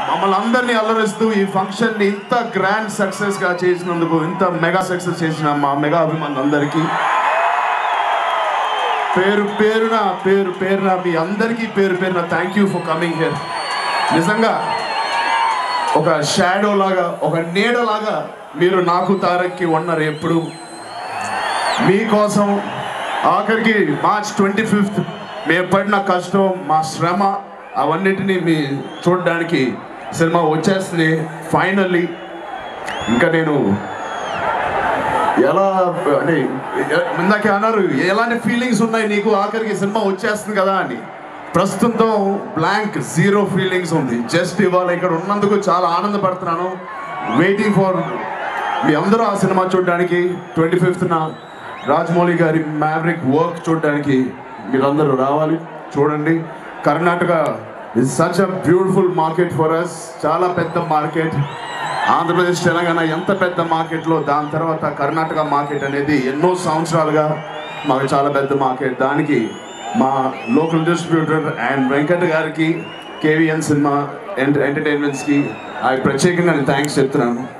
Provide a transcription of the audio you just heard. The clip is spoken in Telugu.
మమ్మల్ని అందరినీ అల్లరిస్తూ ఈ ఫంక్షన్ ని ఇంత గ్రాండ్ సక్సెస్ గా చేసినందుకు ఇంత మెగా సక్సెస్ చేసిన మా మెగా అభిమానులందరికీ పేరు పేరున పేరు పేరున మీ అందరికీ పేరు పేరున thank you for coming here నిజంగా ఒక షాడో లాగా ఒక నీడలాగా మీరు నాకు తారక్కి ఉన్నారు ఎప్పుడు మీకోసం ఆఖరికి మార్చ్ ట్వంటీ ఫిఫ్త్ మేము పడిన కష్టం మా శ్రమ అవన్నిటినీ మీ చూడడానికి సినిమా వచ్చేస్తుంది ఫైనల్లీ ఇంకా నేను ఎలా అంటే ఇందాక అన్నారు ఎలాంటి ఫీలింగ్స్ ఉన్నాయి నీకు ఆఖరికి సినిమా వచ్చేస్తుంది కదా అని ప్రస్తుతం బ్లాంక్ జీరో ఫీలింగ్స్ ఉంది జస్ట్ ఇవాళ ఇక్కడ ఉన్నందుకు చాలా ఆనందపడుతున్నాను వెయిటింగ్ ఫర్ మీ అందరూ ఆ సినిమా చూడడానికి ట్వంటీ ఫిఫ్త్న రాజమౌళి గారి మ్యావ్రిక్ వర్క్ చూడడానికి మీరందరూ రావాలి చూడండి Karnataka is such a beautiful market for us చాలా పెద్ద మార్కెట్ ఆంధ్రప్రదేశ్ తెలంగాణ ఎంత పెద్ద మార్కెట్లో దాని తర్వాత కర్ణాటక మార్కెట్ అనేది ఎన్నో సంవత్సరాలుగా మాకు చాలా పెద్ద మార్కెట్ దానికి మా లోకల్ డిస్ట్రిబ్యూటర్ అండ్ వెంకట్ గారికి కేవీఎన్ సినిమా ఎంటర్టైన్మెంట్స్కి అవి ప్రత్యేకంగా నేను థ్యాంక్స్ చెప్తున్నాను